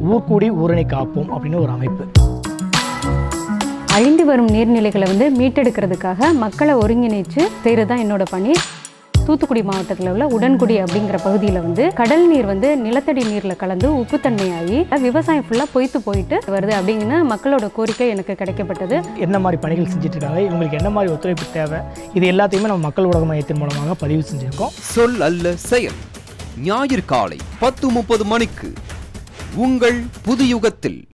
ஊர்கூடி ஊரணி காப்போம் அப்படின்னு ஒரு அமைப்பு அழிந்து வரும் நீர்நிலைகளை வந்து மீட்டெடுக்கிறதுக்காக மக்களை ஒருங்கிணைச்சு செய்கிறது தான் என்னோட பணி தூத்துக்குடி மாவட்டத்தில் உள்ள உடன்குடி அப்படிங்கிற பகுதியில் வந்து கடல் நீர் வந்து நிலத்தடி நீரில் கலந்து உப்புத்தன்மையாகி விவசாயம் ஃபுல்லாக பொய்த்து போயிட்டு வருது அப்படிங்கிற மக்களோட கோரிக்கை எனக்கு கிடைக்கப்பட்டது என்ன மாதிரி பணிகள் செஞ்சுட்டு இருக்காங்க இவங்களுக்கு என்ன மாதிரி ஒத்துழைப்பு தேவை இது எல்லாத்தையுமே நம்ம மக்கள் ஊடக மையத்தின் மூலமாக பதிவு செஞ்சுருக்கோம் சொல் அல்ல செயல் ஞாயிறு காலை பத்து முப்பது மணிக்கு உங்கள் புதுயுகத்தில்